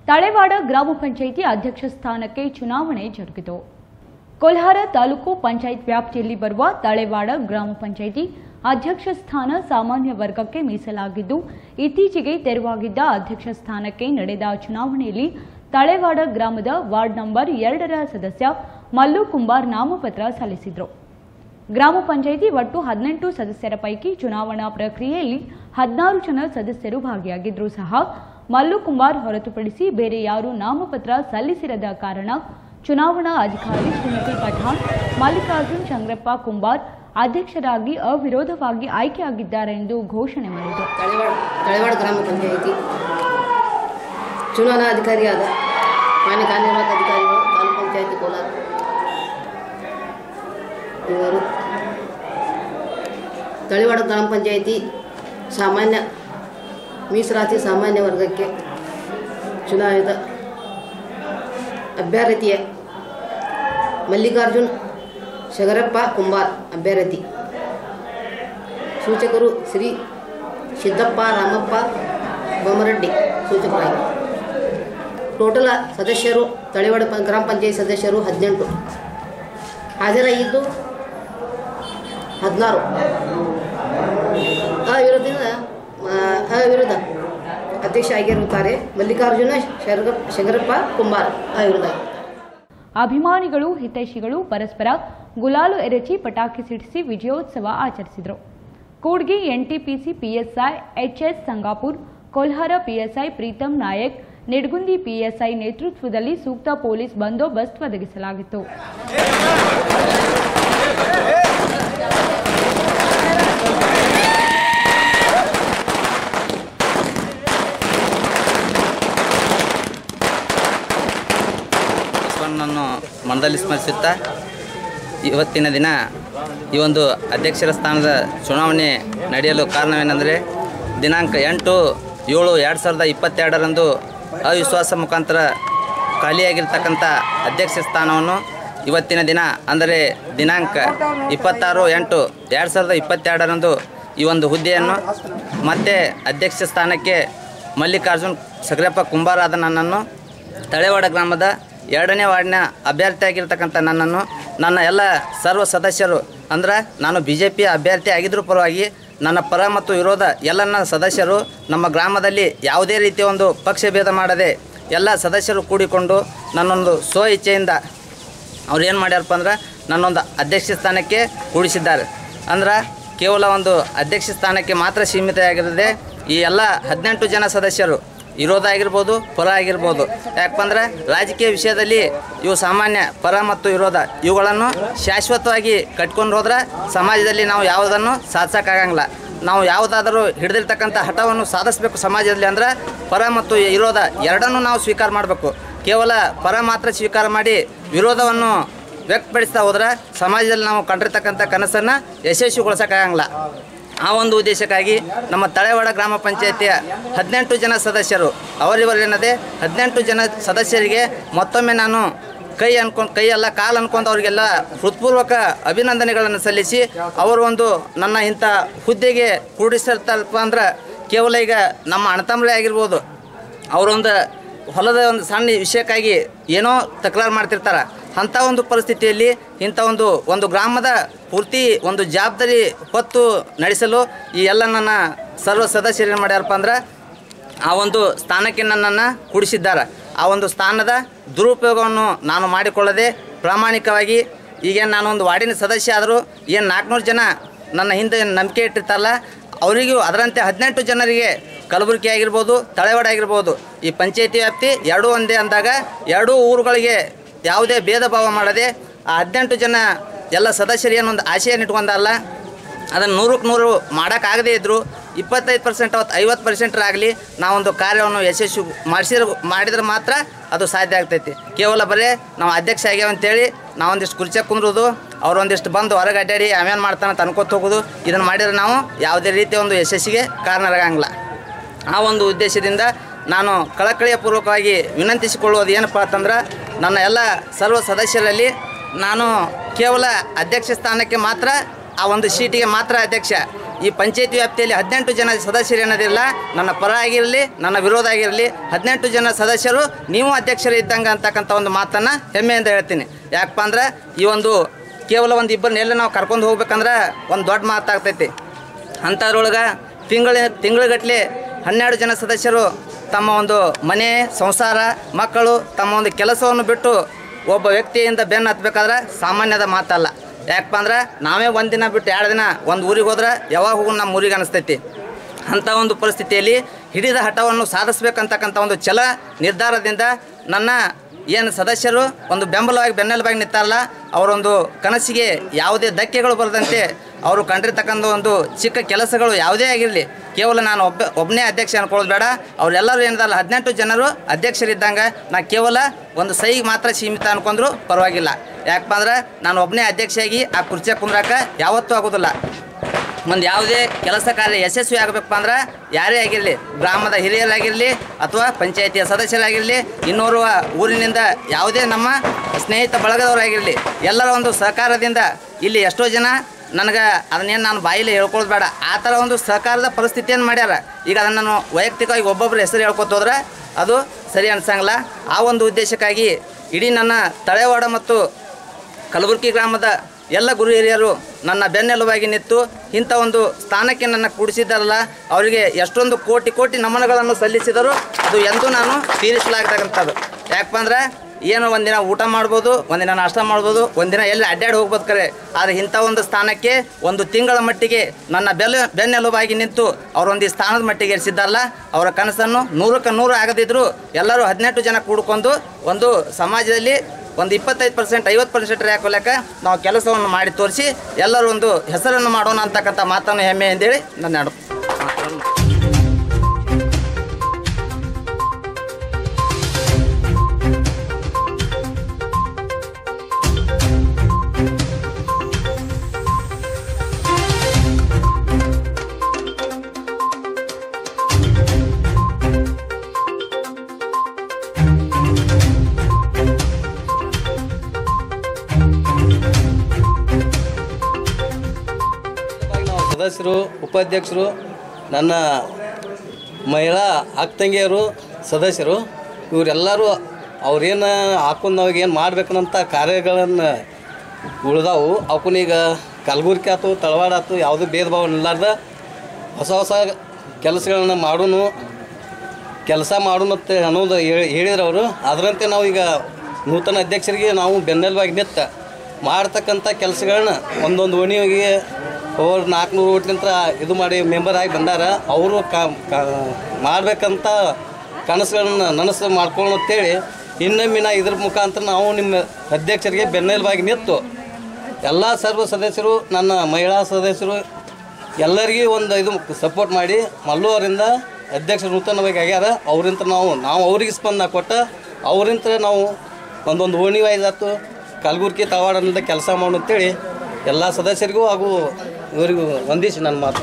ತಳೆವಾಡ ಗ್ರಾಮ ಪಂಚಾಯಿತಿ ಅಧ್ಯಕ್ಷ ಸ್ಥಾನಕ್ಕೆ ಚುನಾವಣೆ ಜರುಗಿತು ಕೊಲ್ಹಾರ ತಾಲೂಕು ಪಂಚಾಯತ್ ವ್ಯಾಪ್ತಿಯಲ್ಲಿ ಬರುವ ತಳೆವಾಡ ಗ್ರಾಮ ಪಂಚಾಯಿತಿ ಅಧ್ಯಕ್ಷ ಸ್ಥಾನ ಸಾಮಾನ್ಯ ವರ್ಗಕ್ಕೆ ಮೀಸಲಾಗಿದ್ದು ಇತ್ತೀಚೆಗೆ ತೆರವಾಗಿದ್ದ ಅಧ್ಯಕ್ಷ ಸ್ಥಾನಕ್ಕೆ ನಡೆದ ಚುನಾವಣೆಯಲ್ಲಿ ತಳೆವಾಡ ಗ್ರಾಮದ ವಾರ್ಡ್ ನಂಬರ್ ಎರಡರ ಸದಸ್ಯ ಮಲ್ಲು ಕುಂಬಾರ್ ನಾಮಪತ್ರ ಸಲ್ಲಿಸಿದರು ಗ್ರಾಮ ಪಂಚಾಯಿತಿ ಒಟ್ಟು ಹದಿನೆಂಟು ಸದಸ್ಯರ ಪೈಕಿ ಚುನಾವಣಾ ಪ್ರಕ್ರಿಯೆಯಲ್ಲಿ ಹದಿನಾರು ಜನ ಸದಸ್ಯರು ಭಾಗಿಯಾಗಿದ್ದರೂ ಸಹ ಮಲ್ಲು ಕುಂಬಾರ್ ಹೊರತುಪಡಿಸಿ ಬೇರೆ ಯಾರೂ ನಾಮಪತ್ರ ಸಲ್ಲಿಸಿರದ ಕಾರಣ ಚುನಾವಣಾ ಅಧಿಕಾರಿ ಶ್ರೀಮತಿ ಪಠಾಣ್ ಮಲ್ಲಿಕಾರ್ಜುನ್ ಚಂದ್ರಪ್ಪ ಕುಂಬಾರ್ ಅಧ್ಯಕ್ಷರಾಗಿ ಅವಿರೋಧವಾಗಿ ಆಯ್ಕೆಯಾಗಿದ್ದಾರೆ ಎಂದು ಘೋಷಣೆ ಮಾಡಿದರು ತಳೆವಾಡ ತಳೆವಾಡ ಗ್ರಾಮ ಪಂಚಾಯಿತಿ ಚುನಾವಣಾ ಅಧಿಕಾರಿಯಾದ ಮಾನ್ಯ ಕಾರ್ಯನಿರ್ವಾಹಕ ಅಧಿಕಾರಿಗಳು ತಾಲೂಕು ಪಂಚಾಯಿತಿ ಕೋಲಾರ ಇವರು ತಳಿವಾಡ ಗ್ರಾಮ ಪಂಚಾಯಿತಿ ಸಾಮಾನ್ಯ ಮೀಸಲಾತಿ ಸಾಮಾನ್ಯ ವರ್ಗಕ್ಕೆ ಚುನಾಯಿತ ಅಭ್ಯರ್ಥಿಯ ಮಲ್ಲಿಕಾರ್ಜುನ್ ಶಗರಪ್ಪ ಕುಂಬಾರ್ ಅಭ್ಯರ್ಥಿ ಸೂಚಕರು ಶ್ರೀ ಸಿದ್ದಪ್ಪ ರಾಮಪ್ಪ ಬೊಮ್ಮರೆಡ್ಡಿ ಸೂಚಕರಾಗಿ ಟೋಟಲ ಸದಸ್ಯರು ತಳಿವಾಡ ಪ ಗ್ರಾಮ ಪಂಚಾಯತ್ ಸದಸ್ಯರು ಹದಿನೆಂಟು ಹಾಜರಾಗಿದ್ದು ಹದಿನಾರು ಅವಿರೋಧದಿಂದ ಅವಿರೋಧ ಅಧ್ಯಕ್ಷ ಆಗಿರುತ್ತಾರೆ ಮಲ್ಲಿಕಾರ್ಜುನ ಶರಗ ಶಗರಪ್ಪ ಕುಂಬಾರ್ ಅವಿರೋಧ ಅಭಿಮಾನಿಗಳು ಹಿತೈಷಿಗಳು ಪರಸ್ಪರ ಗುಲಾಲು ಎರಚಿ ಪಟಾಕಿ ಸಿಡಿಸಿ ವಿಜಯೋತ್ಸವ ಆಚರಿಸಿದರು Kudgi NTPC PSI HS Sangapur Kolhar PSI Pritam Nayak Nidgundi PSI ನೇತೃತ್ವದಲ್ಲಿ ಸೂಕ್ತ ಪೊಲೀಸ್ ಬಂದೋಬಸ್ತ್ ಒದಗಿಸಲಾಗಿತ್ತು ಬಸವಣ್ಣನನ್ನು ಮನದಲ್ಲಿ ಸ್ಮರಿಸುತ್ತಾ ಇವತ್ತಿನ ದಿನ ಈ ಒಂದು ಅಧ್ಯಕ್ಷರ ಸ್ಥಾನದ ಚುನಾವಣೆ ನಡೆಯಲು ಕಾರಣವೇನೆಂದರೆ ದಿನಾಂಕ ಎಂಟು ಏಳು ಎರಡು ಸಾವಿರದ ಇಪ್ಪತ್ತೆರಡರಂದು ಅವಿಶ್ವಾಸ ಮುಖಾಂತರ ಖಾಲಿಯಾಗಿರ್ತಕ್ಕಂಥ ಅಧ್ಯಕ್ಷ ಸ್ಥಾನವನ್ನು ಇವತ್ತಿನ ದಿನ ಅಂದರೆ ದಿನಾಂಕ ಇಪ್ಪತ್ತಾರು ಎಂಟು ಎರಡು ಸಾವಿರದ ಇಪ್ಪತ್ತೆರಡರಂದು ಈ ಒಂದು ಹುದ್ದೆಯನ್ನು ಮತ್ತೆ ಅಧ್ಯಕ್ಷ ಸ್ಥಾನಕ್ಕೆ ಮಲ್ಲಿಕಾರ್ಜುನ್ ಸಗರಪ್ಪ ಕುಂಬಾರಾದ ನನ್ನನ್ನು ತಳೆವಾಡ ಗ್ರಾಮದ ಎರಡನೇ ವಾರ್ಡ್ನ ಅಭ್ಯರ್ಥಿಯಾಗಿರ್ತಕ್ಕಂಥ ನನ್ನನ್ನು ನನ್ನ ಎಲ್ಲ ಸರ್ವ ಸದಸ್ಯರು ಅಂದ್ರೆ ನಾನು ಬಿ ಜೆ ಪಿಯ ಅಭ್ಯರ್ಥಿ ಆಗಿದ್ದರೂ ಪರವಾಗಿ ನನ್ನ ಪರ ಮತ್ತು ವಿರೋಧ ಎಲ್ಲ ನನ್ನ ಸದಸ್ಯರು ನಮ್ಮ ಗ್ರಾಮದಲ್ಲಿ ಯಾವುದೇ ರೀತಿಯ ಒಂದು ಪಕ್ಷಭೇದ ಮಾಡದೆ ಎಲ್ಲ ಸದಸ್ಯರು ಕೂಡಿಕೊಂಡು ನನ್ನೊಂದು ಸ್ವ ಇಚ್ಛೆಯಿಂದ ಅವ್ರು ಏನು ಮಾಡ್ಯಾರಪ್ಪ ಅಂದ್ರೆ ನನ್ನೊಂದು ಅಧ್ಯಕ್ಷ ಸ್ಥಾನಕ್ಕೆ ಕೂಡಿಸಿದ್ದಾರೆ ಅಂದ್ರೆ ಕೇವಲ ಒಂದು ಅಧ್ಯಕ್ಷ ಸ್ಥಾನಕ್ಕೆ ಮಾತ್ರ ಸೀಮಿತವಾಗಿರದೆ ಈ ಎಲ್ಲ ಹದಿನೆಂಟು ಜನ ಸದಸ್ಯರು ವಿರೋಧ ಆಗಿರ್ಬೋದು ಪರ ಆಗಿರ್ಬೋದು ಯಾಕಂದ್ರೆ ರಾಜಕೀಯ ವಿಷಯದಲ್ಲಿ ಇವು ಸಾಮಾನ್ಯ ಪರ ಮತ್ತು ವಿರೋಧ ಇವುಗಳನ್ನು ಶಾಶ್ವತವಾಗಿ ಕಟ್ಕೊಂಡು ಹೋದ್ರೆ ಸಮಾಜದಲ್ಲಿ ನಾವು ಯಾವುದನ್ನು ಸಾಧಿಸೋಕ್ಕಾಗಂಗಿಲ್ಲ ನಾವು ಯಾವುದಾದರೂ ಹಿಡಿದಿರ್ತಕ್ಕಂಥ ಹಠವನ್ನು ಸಾಧಿಸಬೇಕು ಸಮಾಜದಲ್ಲಿ ಅಂದ್ರೆ ಪರ ಮತ್ತು ವಿರೋಧ ಎರಡನ್ನೂ ನಾವು ಸ್ವೀಕಾರ ಮಾಡಬೇಕು ಕೇವಲ ಪರ ಮಾತ್ರ ಸ್ವೀಕಾರ ಮಾಡಿ ವಿರೋಧವನ್ನು ವ್ಯಕ್ತಪಡಿಸ್ತಾ ಹೋದ್ರೆ ಸಮಾಜದಲ್ಲಿ ನಾವು ಕಂಡಿರ್ತಕ್ಕಂಥ ಕನಸನ್ನು ಯಶಸ್ವಿಗೊಳಿಸೋಕ್ಕಾಗಂಗಿಲ್ಲ ಆ ಒಂದು ಉದ್ದೇಶಕ್ಕಾಗಿ ನಮ್ಮ ತಳೆವಾಡ ಗ್ರಾಮ ಪಂಚಾಯತಿಯ ಹದಿನೆಂಟು ಜನ ಸದಸ್ಯರು ಅವರಿವರೇನದೆ ಹದಿನೆಂಟು ಜನ ಸದಸ್ಯರಿಗೆ ಮತ್ತೊಮ್ಮೆ ನಾನು ಕೈ ಅನ್ಕೊಂಡು ಕೈ ಅಲ್ಲ ಕಾಲು ಅನ್ಕೊಂಡು ಅವರಿಗೆಲ್ಲ ಹೃತ್ಪೂರ್ವಕ ಅಭಿನಂದನೆಗಳನ್ನು ಸಲ್ಲಿಸಿ ಅವರು ಒಂದು ನನ್ನ ಇಂಥ ಹುದ್ದೆಗೆ ಕೂಡಿಸಿರ್ತಾರಪ್ಪ ಅಂದ್ರೆ ಕೇವಲ ಈಗ ನಮ್ಮ ಅಣ್ಣತಮ್ಮರೇ ಆಗಿರ್ಬೋದು ಅವರೊಂದು ಹೊಲದ ಒಂದು ಸಣ್ಣ ವಿಷಯಕ್ಕಾಗಿ ಏನೋ ತಕರಾರು ಮಾಡ್ತಿರ್ತಾರೆ ಅಂಥ ಒಂದು ಪರಿಸ್ಥಿತಿಯಲ್ಲಿ ಇಂಥ ಒಂದು ಒಂದು ಗ್ರಾಮದ ಪೂರ್ತಿ ಒಂದು ಜವಾಬ್ದಾರಿ ಹೊತ್ತು ನಡೆಸಲು ಈ ಎಲ್ಲ ನನ್ನ ಸರ್ವ ಸದಸ್ಯರು ಏನು ಮಾಡ್ಯಾರಪ್ಪ ಅಂದ್ರೆ ಆ ಒಂದು ಸ್ಥಾನಕ್ಕೆ ನನ್ನನ್ನು ಕೂಡಿಸಿದ್ದಾರೆ ಆ ಒಂದು ಸ್ಥಾನದ ದುರುಪಯೋಗವನ್ನು ನಾನು ಮಾಡಿಕೊಳ್ಳದೆ ಪ್ರಾಮಾಣಿಕವಾಗಿ ಈಗೇನು ನಾನೊಂದು ವಾರ್ಡಿನ ಸದಸ್ಯ ಆದರೂ ಏನು ನಾಲ್ಕುನೂರು ಜನ ನನ್ನ ಹಿಂದೆ ನಂಬಿಕೆ ಇಟ್ಟಿರ್ತಾರಲ್ಲ ಅವರಿಗೂ ಅದರಂತೆ ಹದಿನೆಂಟು ಜನರಿಗೆ ಕಲಬುರಗಿ ಆಗಿರ್ಬೋದು ತಳೆವಾಡ ಆಗಿರ್ಬೋದು ಈ ಪಂಚಾಯತಿ ವ್ಯಾಪ್ತಿ ಎರಡೂ ಒಂದೇ ಅಂದಾಗ ಎರಡೂ ಊರುಗಳಿಗೆ ಯಾವುದೇ ಭೇದ ಭಾವ ಮಾಡದೆ ಆ ಹದಿನೆಂಟು ಜನ ಎಲ್ಲ ಸದಸ್ಯರು ಏನೊಂದು ಆಶೆಯನ್ನು ಇಟ್ಕೊಂಡಲ್ಲ ಅದನ್ನು ನೂರಕ್ಕೆ ನೂರು ಮಾಡೋಕ್ಕಾಗದೇ ಇದ್ದರು ಇಪ್ಪತ್ತೈದು ಪರ್ಸೆಂಟ್ ಅವತ್ತು ಐವತ್ತು ಪರ್ಸೆಂಟ್ರಾಗಲಿ ನಾವೊಂದು ಕಾರ್ಯವನ್ನು ಯಶಸ್ವಿ ಮಾಡಿಸಿದ್ರೆ ಮಾಡಿದ್ರೆ ಮಾತ್ರ ಅದು ಸಾಧ್ಯ ಆಗ್ತೈತಿ ಕೇವಲ ಬರೀ ನಾವು ಅಧ್ಯಕ್ಷ ಆಗ್ಯಾವ ಅಂತೇಳಿ ನಾವೊಂದಿಷ್ಟು ಕುರ್ಚೆ ಕುಂದ್ರೋದು ಅವರೊಂದಿಷ್ಟು ಬಂದು ಹೊರಗೆ ಅಡ್ಡಾಡಿ ಅವೇನು ಮಾಡ್ತಾನೆ ಅಂತ ಅನ್ಕೋತ ಹೋಗೋದು ಇದನ್ನು ಮಾಡಿದ್ರೆ ನಾವು ಯಾವುದೇ ರೀತಿಯ ಒಂದು ಯಶಸ್ಸಿಗೆ ಕಾರಣರಾಗಂಗಿಲ್ಲ ಆ ಒಂದು ಉದ್ದೇಶದಿಂದ ನಾನು ಕಳಕಳಿಯ ಪೂರ್ವಕವಾಗಿ ವಿನಂತಿಸಿಕೊಳ್ಳುವುದು ಏನಪ್ಪ ಅಂತಂದ್ರೆ ನನ್ನ ಎಲ್ಲ ಸರ್ವ ಸದಸ್ಯರಲ್ಲಿ ನಾನು ಕೇವಲ ಅಧ್ಯಕ್ಷ ಸ್ಥಾನಕ್ಕೆ ಮಾತ್ರ ಆ ಒಂದು ಸೀಟಿಗೆ ಮಾತ್ರ ಅಧ್ಯಕ್ಷ ಈ ಪಂಚಾಯತಿ ವ್ಯಾಪ್ತಿಯಲ್ಲಿ ಹದಿನೆಂಟು ಜನ ಸದಸ್ಯರು ಏನದಿಲ್ಲ ನನ್ನ ಪರ ಆಗಿರಲಿ ನನ್ನ ವಿರೋಧ ಆಗಿರಲಿ ಹದಿನೆಂಟು ಜನ ಸದಸ್ಯರು ನೀವು ಅಧ್ಯಕ್ಷರು ಇದ್ದಂಗೆ ಅಂತಕ್ಕಂಥ ಒಂದು ಮಾತನ್ನು ಹೆಮ್ಮೆಯಿಂದ ಹೇಳ್ತೀನಿ ಯಾಕಪ್ಪ ಅಂದ್ರೆ ಈ ಒಂದು ಕೇವಲ ಒಂದು ಇಬ್ಬರನ್ನ ಎಲ್ಲ ನಾವು ಕರ್ಕೊಂಡು ಹೋಗ್ಬೇಕಂದ್ರೆ ಒಂದು ದೊಡ್ಡ ಮಾತಾಗ್ತೈತಿ ಅಂಥದ್ರೊಳಗೆ ತಿಂಗಳ ತಿಂಗಳಗಟ್ಟಲೆ ಹನ್ನೆರಡು ಜನ ಸದಸ್ಯರು ತಮ್ಮ ಒಂದು ಮನೆ ಸಂಸಾರ ಮಕ್ಕಳು ತಮ್ಮ ಒಂದು ಕೆಲಸವನ್ನು ಬಿಟ್ಟು ಒಬ್ಬ ವ್ಯಕ್ತಿಯಿಂದ ಬೆನ್ನು ಹತ್ಬೇಕಾದ್ರೆ ಸಾಮಾನ್ಯದ ಮಾತಲ್ಲ ಯಾಕಪ್ಪ ಅಂದ್ರೆ ನಾವೇ ಒಂದು ದಿನ ಬಿಟ್ಟು ಎರಡು ದಿನ ಒಂದು ಊರಿಗೆ ಹೋದ್ರೆ ಯಾವಾಗ ಹೋಗಿ ನಮ್ಮ ಊರಿಗೆ ಅನಿಸ್ತೈತಿ ಅಂಥ ಒಂದು ಪರಿಸ್ಥಿತಿಯಲ್ಲಿ ಹಿಡಿದ ಹಠವನ್ನು ಸಾಧಿಸ್ಬೇಕಂತಕ್ಕಂಥ ಒಂದು ಛಲ ನಿರ್ಧಾರದಿಂದ ನನ್ನ ಏನು ಸದಸ್ಯರು ಒಂದು ಬೆಂಬಲವಾಗಿ ಬೆನ್ನೆಲುಬಾಗಿ ನಿಂತಾರಲ್ಲ ಅವರೊಂದು ಕನಸಿಗೆ ಯಾವುದೇ ಧಕ್ಕೆಗಳು ಬರದಂತೆ ಅವರು ಕಂಡಿರ್ತಕ್ಕಂಥ ಒಂದು ಚಿಕ್ಕ ಕೆಲಸಗಳು ಯಾವುದೇ ಆಗಿರಲಿ ಕೇವಲ ನಾನು ಒಬ್ಬ ಒಬ್ಬನೇ ಅಧ್ಯಕ್ಷ ಅನ್ಕೊಳ್ಳೋದು ಬೇಡ ಅವರೆಲ್ಲರೂ ಏನಿದಲ್ಲ ಹದಿನೆಂಟು ಜನರು ಅಧ್ಯಕ್ಷರಿದ್ದಂಗೆ ನಾ ಕೇವಲ ಒಂದು ಸೈಗೆ ಮಾತ್ರ ಸೀಮಿತ ಅನ್ಕೊಂಡ್ರು ಪರವಾಗಿಲ್ಲ ಯಾಕಪ್ಪ ಅಂದ್ರೆ ನಾನು ಒಬ್ಬನೇ ಅಧ್ಯಕ್ಷೆಯಾಗಿ ಆ ಕುರ್ಚಿಯ ಕುಂದ್ರಾಕ ಯಾವತ್ತೂ ಆಗೋದಿಲ್ಲ ಒಂದು ಯಾವುದೇ ಕೆಲಸ ಕಾರ್ಯ ಯಶಸ್ವಿ ಆಗಬೇಕಪ್ಪ ಅಂದ್ರೆ ಯಾರೇ ಆಗಿರಲಿ ಗ್ರಾಮದ ಹಿರಿಯರಾಗಿರಲಿ ಅಥವಾ ಪಂಚಾಯಿತಿಯ ಸದಸ್ಯರಾಗಿರಲಿ ಇನ್ನೋರ್ವ ಊರಿನಿಂದ ಯಾವುದೇ ನಮ್ಮ ಸ್ನೇಹಿತ ಬಳಗದವರಾಗಿರಲಿ ಎಲ್ಲರ ಒಂದು ಸಹಕಾರದಿಂದ ಇಲ್ಲಿ ಎಷ್ಟೋ ಜನ ನನಗೆ ಅದನ್ನೇನು ನಾನು ಬಾಯಿಲಿ ಹೇಳ್ಕೊಳ್ಳೋದು ಬೇಡ ಆ ಥರ ಒಂದು ಸಹಕಾರದ ಪರಿಸ್ಥಿತಿಯನ್ನು ಮಾಡ್ಯಾರ ಈಗ ಅದನ್ನು ನಾನು ವೈಯಕ್ತಿಕವಾಗಿ ಒಬ್ಬೊಬ್ಬರ ಹೆಸರು ಹೇಳ್ಕೊತ ಹೋದ್ರೆ ಅದು ಸರಿ ಅನ್ಸಂಗಿಲ್ಲ ಆ ಒಂದು ಉದ್ದೇಶಕ್ಕಾಗಿ ಇಡೀ ನನ್ನ ತಳೆವಾಡ ಮತ್ತು ಕಲಬುರಗಿ ಗ್ರಾಮದ ಎಲ್ಲ ಗುರು ಹಿರಿಯರು ನನ್ನ ಬೆನ್ನೆಲುಬಾಗಿ ನಿಂತು ಇಂಥ ಒಂದು ಸ್ಥಾನಕ್ಕೆ ನನ್ನ ಕೂಡಿಸಿದ್ದಾರಲ್ಲ ಅವರಿಗೆ ಎಷ್ಟೊಂದು ಕೋಟಿ ಕೋಟಿ ನಮನಗಳನ್ನು ಸಲ್ಲಿಸಿದರೂ ಅದು ಎಂದೂ ನಾನು ತೀರಿಸಲಾಗತಕ್ಕಂಥದ್ದು ಯಾಕಪ್ಪ ಅಂದ್ರೆ ಏನೋ ಒಂದಿನ ಊಟ ಮಾಡ್ಬೋದು ಒಂದಿನ ನಾಷ್ಟ ಮಾಡ್ಬೋದು ಒಂದಿನ ಎಲ್ಲಿ ಅಡ್ಡಾಡಿ ಹೋಗ್ಬೋದು ಕರೆ ಆದರೆ ಇಂಥ ಒಂದು ಸ್ಥಾನಕ್ಕೆ ಒಂದು ತಿಂಗಳ ಮಟ್ಟಿಗೆ ನನ್ನ ಬೆಲೆ ಬೆನ್ನೆಲುಬಾಗಿ ನಿಂತು ಅವರೊಂದು ಈ ಸ್ಥಾನದ ಮಟ್ಟಿಗೆ ಇರಿಸಿದ್ದಾರಲ್ಲ ಅವರ ಕನಸನ್ನು ನೂರಕ್ಕೆ ನೂರು ಆಗದಿದ್ದರೂ ಎಲ್ಲರೂ ಹದಿನೆಂಟು ಜನ ಕೂಡ್ಕೊಂಡು ಒಂದು ಸಮಾಜದಲ್ಲಿ ಒಂದು ಇಪ್ಪತ್ತೈದು ಪರ್ಸೆಂಟ್ ಐವತ್ತು ಪರ್ಸೆಂಟ್ ಹಾಕೋಲಕ್ಕ ನಾವು ಕೆಲಸವನ್ನು ಮಾಡಿ ತೋರಿಸಿ ಎಲ್ಲರೂ ಒಂದು ಹೆಸರನ್ನು ಮಾಡೋಣ ಅಂತಕ್ಕಂಥ ಮಾತನ್ನು ಹೆಮ್ಮೆ ಅಂತೇಳಿ ನನ್ನ ನಡು ನಾವು ಸದಸ್ಯರು ಉಪಾಧ್ಯಕ್ಷರು ನನ್ನ ಮಹಿಳಾ ಅಕ್ಕಂಗಿಯರು ಸದಸ್ಯರು ಇವರೆಲ್ಲರೂ ಅವ್ರೇನು ಹಾಕೊಂಡು ನಾವಾಗ ಏನು ಮಾಡ್ಬೇಕನ್ನಂಥ ಕಾರ್ಯಗಳನ್ನು ಉಳ್ದಾವು ಅವಕ್ಕೀಗ ಕಲಬುರ್ಗಿ ಆಯ್ತು ತಳವಾಡ ಆಯ್ತು ಯಾವುದೇ ಭೇದ ಭಾವ ಇಲ್ಲಾರ್ದ ಹೊಸ ಹೊಸ ಕೆಲಸಗಳನ್ನ ಮಾಡೋನು ಕೆಲಸ ಮಾಡೋಣಂತೆ ಅನ್ನೋದು ಹೇಳಿ- ಹೇಳಿದ್ರು ಅವರು ಅದರಂತೆ ನಾವು ಈಗ ನೂತನ ಅಧ್ಯಕ್ಷರಿಗೆ ನಾವು ಬೆನ್ನೆಲುಬಾಗಿ ನಿಂತ ಮಾಡ್ತಕ್ಕಂಥ ಕೆಲಸಗಳನ್ನ ಒಂದೊಂದು ಓಣಿಗೆ ಅವ್ರು ನಾಲ್ಕುನೂರು ಓಟ್ಲಿಂತ ಇದು ಮಾಡಿ ಮೆಂಬರ್ ಆಗಿ ಬಂದಾರ ಅವರು ಕಾ ಮಾಡಬೇಕಂತ ಕನಸುಗಳನ್ನ ನನಸು ಮಾಡ್ಕೊಳ್ಳೋ ಅಂತೇಳಿ ಇನ್ನೊಮ್ಮೆ ನಾ ಇದ್ರ ಮುಖಾಂತರ ನಾವು ನಿಮ್ಮ ಅಧ್ಯಕ್ಷರಿಗೆ ಬೆನ್ನೆಲುಬಾಗಿ ನಿಂತು ಎಲ್ಲ ಸರ್ವ ಸದಸ್ಯರು ನನ್ನ ಮಹಿಳಾ ಸದಸ್ಯರು ಎಲ್ಲರಿಗೂ ಒಂದು ಇದು ಸಪೋರ್ಟ್ ಮಾಡಿ ಮಲ್ಲು ಅವರಿಂದ ಅಧ್ಯಕ್ಷರು ನೂತನವಾಗಿ ಆಗ್ಯಾರ ಅವರಿಂದ ನಾವು ನಾವು ಅವ್ರಿಗೆ ಸ್ಪಂದನ ಕೊಟ್ಟ ಅವರಿಂದ ನಾವು ಒಂದೊಂದು ಓಣಿ ವೈಸ್ ಆಯ್ತು ಕಲಬುರ್ಗಿ ತವಾಡದಿಂದ ಕೆಲಸ ಮಾಡು ಅಂತೇಳಿ ಎಲ್ಲ ಸದಸ್ಯರಿಗೂ ಹಾಗೂ ಇವರಿಗೂ ವಂದಿಸಿ ನನ್ನ ಮಾತು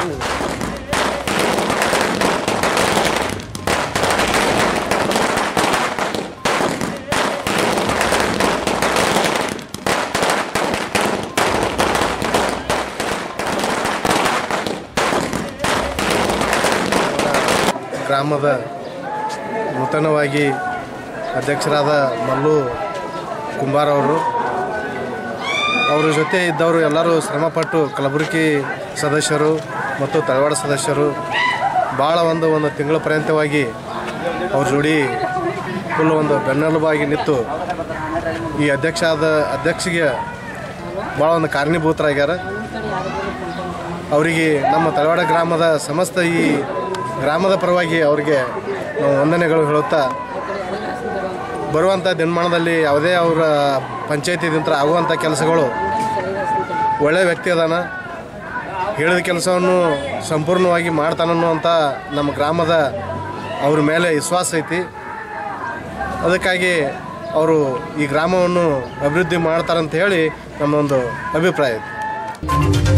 ಗ್ರಾಮದ ನೂತನವಾಗಿ ಅಧ್ಯಕ್ಷರಾದ ಮಲ್ಲು ಕುಂಬಾರ್ ಅವರು ಅವರ ಜೊತೆ ಇದ್ದವರು ಎಲ್ಲರೂ ಶ್ರಮಪಟ್ಟು ಕಲಬುರಗಿ ಸದಸ್ಯರು ಮತ್ತು ತಳವಾಡ ಸದಸ್ಯರು ಭಾಳ ಒಂದು ಒಂದು ತಿಂಗಳ ಪರ್ಯಂತವಾಗಿ ಅವ್ರ ಜೋಡಿ ಫುಲ್ ಒಂದು ಬೆನ್ನೆಲುಬಾಗಿ ನಿಂತು ಈ ಅಧ್ಯಕ್ಷ ಆದ ಅಧ್ಯಕ್ಷಗೆ ಭಾಳ ಒಂದು ಕಾರಣೀಭೂತರಾಗ್ಯಾರ ಅವರಿಗೆ ನಮ್ಮ ತಳವಾಡ ಗ್ರಾಮದ ಸಮಸ್ತ ಈ ಗ್ರಾಮದ ಪರವಾಗಿ ಅವರಿಗೆ ನಾವು ವಂದನೆಗಳು ಹೇಳುತ್ತಾ ಬರುವಂಥ ದಿನಮಾನದಲ್ಲಿ ಯಾವುದೇ ಅವರ ಪಂಚಾಯತಿದಿಂದ ಆಗುವಂಥ ಕೆಲಸಗಳು ಒಳ್ಳೆಯ ವ್ಯಕ್ತಿ ಅದಾನ ಹೇಳಿದ ಕೆಲಸವನ್ನು ಸಂಪೂರ್ಣವಾಗಿ ಮಾಡ್ತಾನನ್ನುವಂಥ ನಮ್ಮ ಗ್ರಾಮದ ಅವ್ರ ಮೇಲೆ ವಿಶ್ವಾಸ ಐತಿ ಅದಕ್ಕಾಗಿ ಅವರು ಈ ಗ್ರಾಮವನ್ನು ಅಭಿವೃದ್ಧಿ ಮಾಡ್ತಾರಂತ ಹೇಳಿ ನಮ್ಮೊಂದು ಅಭಿಪ್ರಾಯ ಐತಿ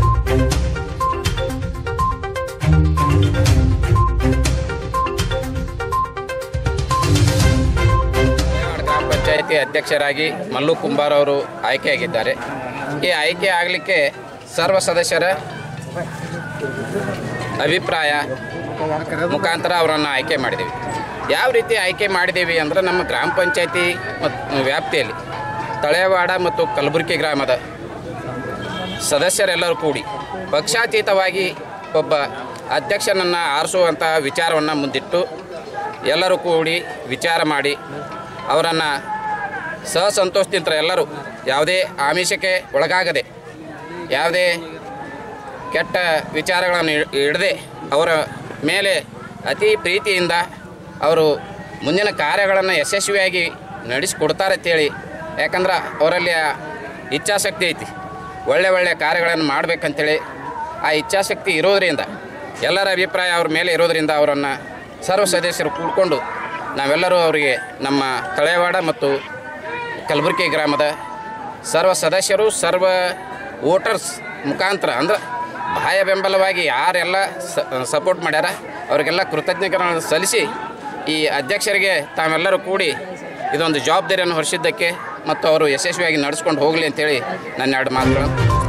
ಗ್ರಾಮ ಪಂಚಾಯತಿ ಅಧ್ಯಕ್ಷರಾಗಿ ಮಲ್ಲು ಕುಂಬಾರ್ ಅವರು ಆಯ್ಕೆಯಾಗಿದ್ದಾರೆ ಈ ಆಯ್ಕೆ ಆಗಲಿಕ್ಕೆ ಸರ್ವ ಸದಸ್ಯರ ಅಭಿಪ್ರಾಯ ಮುಖಾಂತರ ಅವರನ್ನು ಆಯ್ಕೆ ಮಾಡಿದ್ದೀವಿ ಯಾವ ರೀತಿ ಆಯ್ಕೆ ಮಾಡಿದ್ದೀವಿ ಅಂದ್ರೆ ನಮ್ಮ ಗ್ರಾಮ ಪಂಚಾಯತಿ ಮತ್ತು ವ್ಯಾಪ್ತಿಯಲ್ಲಿ ತಳೆವಾಡ ಮತ್ತು ಕಲಬುರಗಿ ಗ್ರಾಮದ ಸದಸ್ಯರೆಲ್ಲರೂ ಕೂಡಿ ಪಕ್ಷಾತೀತವಾಗಿ ಒಬ್ಬ ಅಧ್ಯಕ್ಷನನ್ನು ಆರಿಸುವಂಥ ವಿಚಾರವನ್ನು ಮುಂದಿಟ್ಟು ಎಲ್ಲರೂ ಕೂಡಿ ವಿಚಾರ ಮಾಡಿ ಅವರನ್ನು ಸಹಸಂತೋಷದಿಂದ ಎಲ್ಲರೂ ಯಾವುದೇ ಆಮಿಷಕ್ಕೆ ಒಳಗಾಗದೆ ಯಾವುದೇ ಕೆಟ್ಟ ವಿಚಾರಗಳನ್ನು ಇ- ಇಡದೆ ಅವರ ಮೇಲೆ ಅತಿ ಪ್ರೀತಿಯಿಂದ ಅವರು ಮುಂದಿನ ಕಾರ್ಯಗಳನ್ನು ಯಶಸ್ವಿಯಾಗಿ ನಡೆಸಿಕೊಡ್ತಾರೆ ಅಂತೇಳಿ ಯಾಕಂದ್ರೆ ಅವರಲ್ಲಿ ಆ ಇಚ್ಛಾಶಕ್ತಿ ಐತಿ ಒಳ್ಳೆ ಒಳ್ಳೆ ಕಾರ್ಯಗಳನ್ನು ಮಾಡಬೇಕಂತೇಳಿ ಆ ಇಚ್ಛಾಶಕ್ತಿ ಇರೋದರಿಂದ ಎಲ್ಲರ ಅಭಿಪ್ರಾಯ ಅವ್ರ ಮೇಲೆ ಇರೋದರಿಂದ ಅವರನ್ನು ಸರ್ವ ಸದಸ್ಯರು ಕೂಡಿಕೊಂಡು ನಾವೆಲ್ಲರೂ ಅವರಿಗೆ ನಮ್ಮ ತಳೆವಾಡ ಮತ್ತು ಕಲಬುರಗಿ ಗ್ರಾಮದ ಸರ್ವ ಸದಸ್ಯರು ಸರ್ವ ವೋಟರ್ಸ್ ಮುಖಾಂತರ ಅಂದ್ರೆ ಬಾಹ್ಯ ಬೆಂಬಲವಾಗಿ ಯಾರೆಲ್ಲ ಸಪೋರ್ಟ್ ಮಾಡ್ಯಾರ ಅವರಿಗೆಲ್ಲ ಕೃತಜ್ಞತೆಗಳನ್ನು ಸಲ್ಲಿಸಿ ಈ ಅಧ್ಯಕ್ಷರಿಗೆ ತಾವೆಲ್ಲರೂ ಕೂಡಿ ಇದೊಂದು ಜವಾಬ್ದಾರಿಯನ್ನು ಹೊರಿಸಿದ್ದಕ್ಕೆ ಮತ್ತು ಅವರು ಯಶಸ್ವಿಯಾಗಿ ನಡೆಸ್ಕೊಂಡು ಹೋಗಲಿ ಅಂತೇಳಿ ನನ್ನ ಎರಡು ಮಾತುಗಳು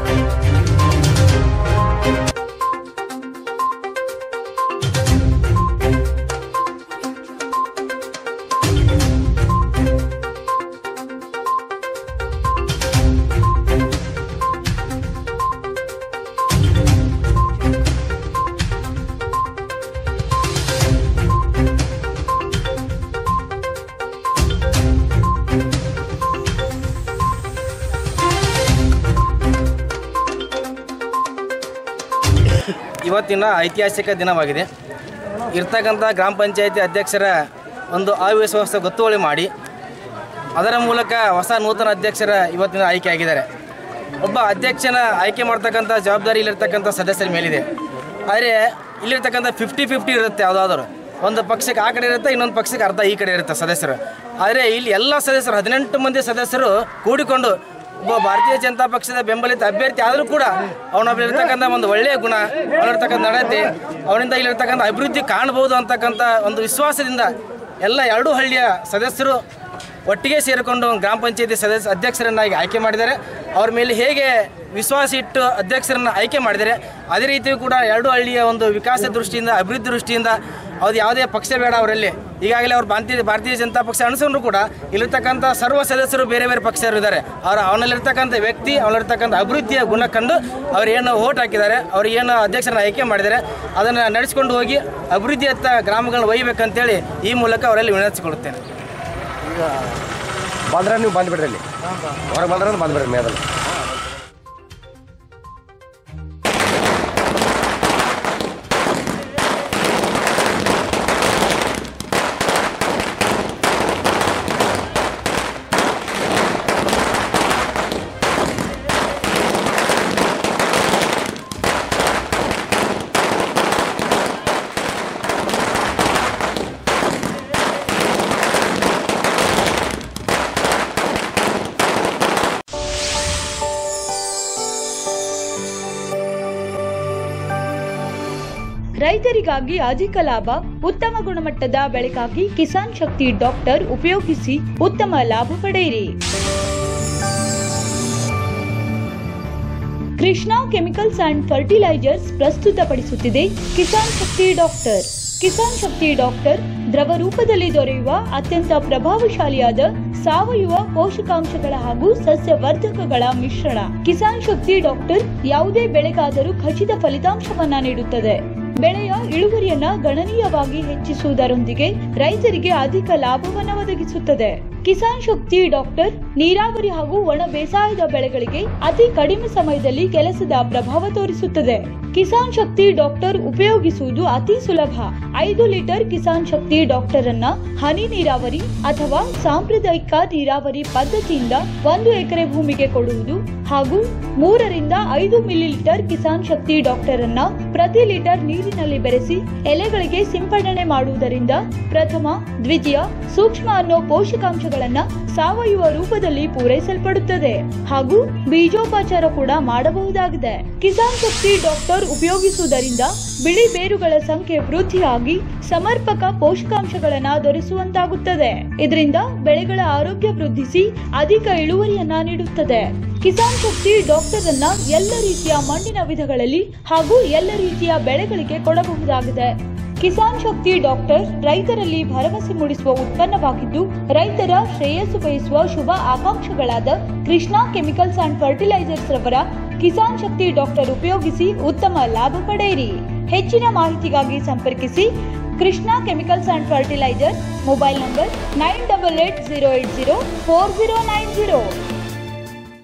ಇವತ್ತಿನ ಐತಿಹಾಸಿಕ ದಿನವಾಗಿದೆ ಇರ್ತಕ್ಕಂಥ ಗ್ರಾಮ ಪಂಚಾಯತಿ ಅಧ್ಯಕ್ಷರ ಒಂದು ಅವಿಶ್ವಾಸ ಗೊತ್ತುವಳಿ ಮಾಡಿ ಅದರ ಮೂಲಕ ಹೊಸ ನೂತನ ಅಧ್ಯಕ್ಷರ ಇವತ್ತಿನ ಆಯ್ಕೆ ಆಗಿದ್ದಾರೆ ಒಬ್ಬ ಅಧ್ಯಕ್ಷನ ಆಯ್ಕೆ ಮಾಡ್ತಕ್ಕಂಥ ಜವಾಬ್ದಾರಿ ಇಲ್ಲಿರ್ತಕ್ಕಂಥ ಸದಸ್ಯರ ಮೇಲಿದೆ ಆದರೆ ಇಲ್ಲಿರ್ತಕ್ಕಂಥ ಫಿಫ್ಟಿ ಫಿಫ್ಟಿ ಇರುತ್ತೆ ಯಾವುದಾದ್ರು ಒಂದು ಪಕ್ಷಕ್ಕೆ ಆ ಕಡೆ ಇರುತ್ತೆ ಇನ್ನೊಂದು ಪಕ್ಷಕ್ಕೆ ಅರ್ಧ ಈ ಕಡೆ ಇರುತ್ತೆ ಸದಸ್ಯರು ಆದರೆ ಇಲ್ಲಿ ಎಲ್ಲ ಸದಸ್ಯರು ಹದಿನೆಂಟು ಮಂದಿ ಸದಸ್ಯರು ಕೂಡಿಕೊಂಡು ಒಬ್ಬ ಭಾರತೀಯ ಜನತಾ ಪಕ್ಷದ ಬೆಂಬಲಿತ ಅಭ್ಯರ್ಥಿ ಆದರೂ ಕೂಡ ಅವನಲ್ಲಿರ್ತಕ್ಕಂಥ ಒಂದು ಒಳ್ಳೆಯ ಗುಣ ಅವನಿರ್ತಕ್ಕಂಥ ನಡತೆ ಅವನಿಂದ ಇಲ್ಲಿರ್ತಕ್ಕಂಥ ಅಭಿವೃದ್ಧಿ ಕಾಣಬಹುದು ಅಂತಕ್ಕಂಥ ಒಂದು ವಿಶ್ವಾಸದಿಂದ ಎಲ್ಲ ಎರಡೂ ಹಳ್ಳಿಯ ಸದಸ್ಯರು ಒಟ್ಟಿಗೆ ಸೇರಿಕೊಂಡು ಗ್ರಾಮ ಪಂಚಾಯತಿ ಸದಸ್ಯ ಅಧ್ಯಕ್ಷರನ್ನಾಗಿ ಆಯ್ಕೆ ಮಾಡಿದ್ದಾರೆ ಅವ್ರ ಮೇಲೆ ಹೇಗೆ ವಿಶ್ವಾಸ ಇಟ್ಟು ಅಧ್ಯಕ್ಷರನ್ನ ಆಯ್ಕೆ ಮಾಡಿದ್ದಾರೆ ಅದೇ ರೀತಿಯೂ ಕೂಡ ಎರಡು ಹಳ್ಳಿಯ ಒಂದು ವಿಕಾಸ ದೃಷ್ಟಿಯಿಂದ ಅಭಿವೃದ್ಧಿ ದೃಷ್ಟಿಯಿಂದ ಅದು ಯಾವುದೇ ಪಕ್ಷ ಬೇಡ ಅವರಲ್ಲಿ ಈಗಾಗಲೇ ಅವ್ರು ಭಾರತೀಯ ಭಾರತೀಯ ಜನತಾ ಪಕ್ಷ ಅನುಸರು ಕೂಡ ಇಲ್ಲಿರ್ತಕ್ಕಂಥ ಸರ್ವ ಸದಸ್ಯರು ಬೇರೆ ಬೇರೆ ಪಕ್ಷರು ಇದ್ದಾರೆ ಅವರ ಅವನಲ್ಲಿರ್ತಕ್ಕಂಥ ವ್ಯಕ್ತಿ ಅವನಲ್ಲಿರ್ತಕ್ಕಂಥ ಅಭಿವೃದ್ಧಿಯ ಗುಣ ಕಂಡು ಅವ್ರು ಏನು ಓಟ್ ಹಾಕಿದ್ದಾರೆ ಅವ್ರು ಏನು ಅಧ್ಯಕ್ಷರನ್ನ ಆಯ್ಕೆ ಮಾಡಿದ್ದಾರೆ ಅದನ್ನು ನಡೆಸ್ಕೊಂಡು ಹೋಗಿ ಅಭಿವೃದ್ಧಿಯತ್ತ ಗ್ರಾಮಗಳನ್ನ ಒಯ್ಯಬೇಕಂತೇಳಿ ಈ ಮೂಲಕ ಅವರಲ್ಲಿ ವಿನಂತಿಸಿಕೊಳ್ಳುತ್ತೇನೆ ಬಂದ್ರೆ ನೀವು ಬಂದ್ಬಿಡ್ರಿ ಇಲ್ಲಿ ಹೊರಗೆ ಬಂದ್ರೆ ಬಂದ್ಬಿಡ್ರಿ ಮೇದಲ್ಲಿ ರೈತರಿಗಾಗಿ ಅಧಿಕ ಲಾಭ ಉತ್ತಮ ಗುಣಮಟ್ಟದ ಬೆಳೆಗಾಗಿ ಕಿಸಾನ್ ಶಕ್ತಿ ಡಾಕ್ಟರ್ ಉಪಯೋಗಿಸಿ ಉತ್ತಮ ಲಾಭ ಪಡೆಯಿರಿ ಕೃಷ್ಣಾ ಕೆಮಿಕಲ್ಸ್ ಅಂಡ್ ಫರ್ಟಿಲೈಸರ್ಸ್ ಪ್ರಸ್ತುತಪಡಿಸುತ್ತಿದೆ ಕಿಸಾನ್ ಶಕ್ತಿ ಡಾಕ್ಟರ್ ಕಿಸಾನ್ ಶಕ್ತಿ ಡಾಕ್ಟರ್ ದ್ರವ ರೂಪದಲ್ಲಿ ದೊರೆಯುವ ಅತ್ಯಂತ ಪ್ರಭಾವಶಾಲಿಯಾದ ಸಾವಯವ ಪೋಷಕಾಂಶಗಳ ಹಾಗೂ ಸಸ್ಯವರ್ಧಕಗಳ ಮಿಶ್ರಣ ಕಿಸಾನ್ ಶಕ್ತಿ ಡಾಕ್ಟರ್ ಯಾವುದೇ ಬೆಳೆಗಾದರೂ ಖಚಿತ ಫಲಿತಾಂಶವನ್ನ ನೀಡುತ್ತದೆ ಬೆಳೆಯ ಇಳುವರಿಯನ್ನ ಗಣನೀಯವಾಗಿ ಹೆಚ್ಚಿಸುವುದರೊಂದಿಗೆ ರೈತರಿಗೆ ಅಧಿಕ ಲಾಭವನ್ನ ಒದಗಿಸುತ್ತದೆ ಕಿಸಾನ್ ಶಕ್ತಿ ಡಾಕ್ಟರ್ ನೀರಾವರಿ ಹಾಗೂ ಒಣ ಬೇಸಾಯದ ಬೆಳೆಗಳಿಗೆ ಅತಿ ಕಡಿಮೆ ಸಮಯದಲ್ಲಿ ಕೆಲಸದ ಪ್ರಭಾವ ತೋರಿಸುತ್ತದೆ ಕಿಸಾನ್ ಶಕ್ತಿ ಡಾಕ್ಟರ್ ಉಪಯೋಗಿಸುವುದು ಅತಿ ಸುಲಭ ಐದು ಲೀಟರ್ ಕಿಸಾನ್ ಶಕ್ತಿ ಡಾಕ್ಟರ್ ಅನ್ನ ಹನಿ ನೀರಾವರಿ ಅಥವಾ ಸಾಂಪ್ರದಾಯಿಕ ನೀರಾವರಿ ಪದ್ಧತಿಯಿಂದ ಒಂದು ಎಕರೆ ಭೂಮಿಗೆ ಕೊಡುವುದು ಹಾಗೂ ಮೂರರಿಂದ ಐದು ಮಿಲಿಲೀಟರ್ ಕಿಸಾನ್ ಶಕ್ತಿ ಡಾಕ್ಟರ್ ಅನ್ನ ಪ್ರತಿ ಲೀಟರ್ ನೀರಿನಲ್ಲಿ ಬೆರೆಸಿ ಎಲೆಗಳಿಗೆ ಸಿಂಪಡಣೆ ಮಾಡುವುದರಿಂದ ಪ್ರಥಮ ದ್ವಿತೀಯ ಸೂಕ್ಷ್ಮ ಅನ್ನೋ ಪೋಷಕಾಂಶಗಳು ಅವಶ್ಯಕತೆಗಳನ್ನ ಸಾವಯವ ರೂಪದಲ್ಲಿ ಪೂರೈಸಲ್ಪಡುತ್ತದೆ ಹಾಗೂ ಬೀಜೋಪಚಾರ ಕೂಡ ಮಾಡಬಹುದಾಗಿದೆ ಕಿಸಾನ್ ಶಕ್ತಿ ಡಾಕ್ಟರ್ ಉಪಯೋಗಿಸುವುದರಿಂದ ಬಿಳಿ ಬೇರುಗಳ ಸಂಖ್ಯೆ ವೃದ್ಧಿಯಾಗಿ ಸಮರ್ಪಕ ಪೋಷಕಾಂಶಗಳನ್ನ ದೊರೆಸುವಂತಾಗುತ್ತದೆ ಇದರಿಂದ ಬೆಳೆಗಳ ಆರೋಗ್ಯ ವೃದ್ಧಿಸಿ ಅಧಿಕ ಇಳುವರಿಯನ್ನ ನೀಡುತ್ತದೆ ಕಿಸಾನ್ ಶಕ್ತಿ ಡಾಕ್ಟರ್ ಅನ್ನ ಎಲ್ಲ ರೀತಿಯ ಮಣ್ಣಿನ ವಿಧಗಳಲ್ಲಿ ಹಾಗೂ ಎಲ್ಲ ರೀತಿಯ ಬೆಳೆಗಳಿಗೆ ಕೊಡಬಹುದಾಗಿದೆ ಕಿಸಾನ್ ಶಕ್ತಿ ಡಾಕ್ಟರ್ ರೈತರಲ್ಲಿ ಭರವಸೆ ಮೂಡಿಸುವ ಉತ್ಪನ್ನವಾಗಿದ್ದು ರೈತರ ಶ್ರೇಯಸ್ಸು ಬಯಸುವ ಶುಭ ಆಕಾಂಕ್ಷೆಗಳಾದ ಕೃಷ್ಣಾ ಕೆಮಿಕಲ್ಸ್ ಅಂಡ್ ಫರ್ಟಿಲೈಸರ್ಸ್ ರವರ ಕಿಸಾನ್ ಶಕ್ತಿ ಡಾಕ್ಟರ್ ಉಪಯೋಗಿಸಿ ಉತ್ತಮ ಲಾಭ ಪಡೆಯಿರಿ ಹೆಚ್ಚಿನ ಮಾಹಿತಿಗಾಗಿ ಸಂಪರ್ಕಿಸಿ Krishna chemicals and fertilisers mobile number nine double eight zero eight zero four zero nine zero